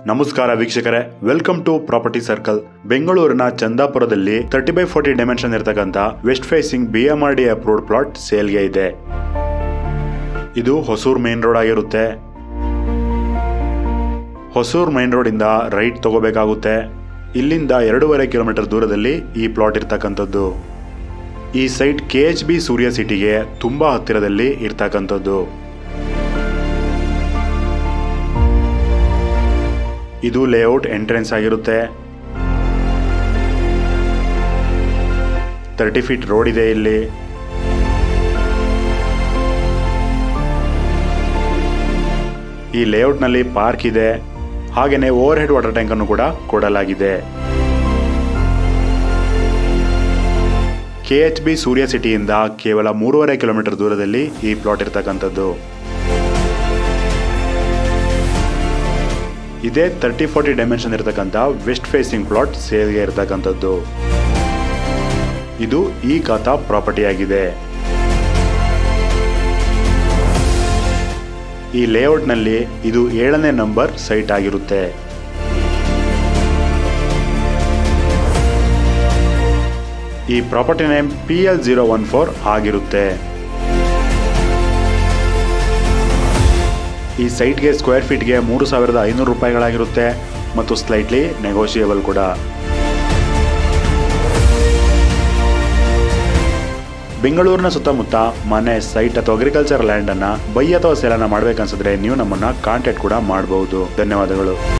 ನಮಸ್ಕಾರ ವೀಕ್ಷಕರೇ welcome to property circle ಬೆಂಗಳೂರಿನ ಚಂದಾಪುರದಲ್ಲಿ ತರ್ಟಿ ಬೈ ಫೋರ್ಟಿ ಡೈಮೆನ್ಷನ್ ಇರತಕ್ಕಂತ west facing B M R D approved plot ಸೇಲ್ಗೆ ಇದೆ ಇದು ಹೊಸೂರ್ ಮೇನ್ ರೋಡ್ ಆಗಿರುತ್ತೆ ಹೊಸೂರ್ ಮೈನ್ ರೋಡ್ ಇಂದ ರೈಟ್ ತಗೋಬೇಕಾಗುತ್ತೆ ಇಲ್ಲಿಂದ ಎರಡೂವರೆ ಕಿಲೋಮೀಟರ್ ದೂರದಲ್ಲಿ ಈ ಪ್ಲಾಟ್ ಇರ್ತಕ್ಕಂಥದ್ದು ಈ site K H B Surya ಸಿಟಿಗೆ ತುಂಬಾ ಹತ್ತಿರದಲ್ಲಿ ಇರ್ತಕ್ಕಂಥದ್ದು ಇದು ಲೇಔಟ್ ಎಂಟ್ರೆನ್ಸ್ ಆಗಿರುತ್ತೆ ತರ್ಟಿ ಫೀಟ್ ರೋಡ್ ಇದೆ ಇಲ್ಲಿ ಈ ಲೇಔಟ್ನಲ್ಲಿ ಪಾರ್ಕ್ ಇದೆ ಹಾಗೆಯೇ ಓವರ್ ಹೆಡ್ ವಾಟರ್ ಟ್ಯಾಂಕ್ ಅನ್ನು ಕೂಡ ಕೊಡಲಾಗಿದೆ ಕೆ ಎಚ್ ಬಿ ಸೂರ್ಯ ಸಿಟಿಯಿಂದ ಕೇವಲ ಮೂರುವರೆ ಕಿಲೋಮೀಟರ್ ದೂರದಲ್ಲಿ ಈ ಪ್ಲಾಟ್ ಇರ್ತಕ್ಕಂಥದ್ದು ಇದೇ ತರ್ಟಿ ಫೋರ್ಟಿ ಡೈಮೆನ್ಷನ್ ಇರತಕ್ಕಂಥ ವೆಸ್ಟ್ ಫೇಸಿಂಗ್ ಪ್ಲಾಟ್ ಸೇಲ್ಗೆ ಇರತಕ್ಕಂಥದ್ದು ಇದು ಈ ಖಾತಾ ಪ್ರಾಪರ್ಟಿ ಆಗಿದೆ ಈ ಲೇಔಟ್ನಲ್ಲಿ ಇದು ಏಳನೇ ನಂಬರ್ ಸೈಟ್ ಆಗಿರುತ್ತೆ ಈ property name P L zero one four ಆಗಿರುತ್ತೆ ಈ ಸೈಟ್ಗೆ ಸ್ಕ್ವೇರ್ ಫೀಟ್ಗೆ ಮೂರು ಸಾವಿರದ ಐನೂರು ರೂಪಾಯಿಗಳಾಗಿರುತ್ತೆ ಮತ್ತು ಸ್ಲೈಟ್ಲಿ ನೆಗೋಷಿಯೇಬಲ್ ಕೂಡ ಬೆಂಗಳೂರಿನ ಸುತ್ತಮುತ್ತ ಮನೆ ಸೈಟ್ ಅಥವಾ ಅಗ್ರಿಕಲ್ಚರ್ ಲ್ಯಾಂಡ್ ಅನ್ನ ಬೈ ಅಥವಾ ಸೇಲನ ಮಾಡ್ಬೇಕನ್ಸಿದ್ರೆ ನೀವು ನಮ್ಮನ್ನ ಕಾಂಟ್ಯಾಕ್ಟ್ ಕೂಡ ಮಾಡಬಹುದು ಧನ್ಯವಾದಗಳು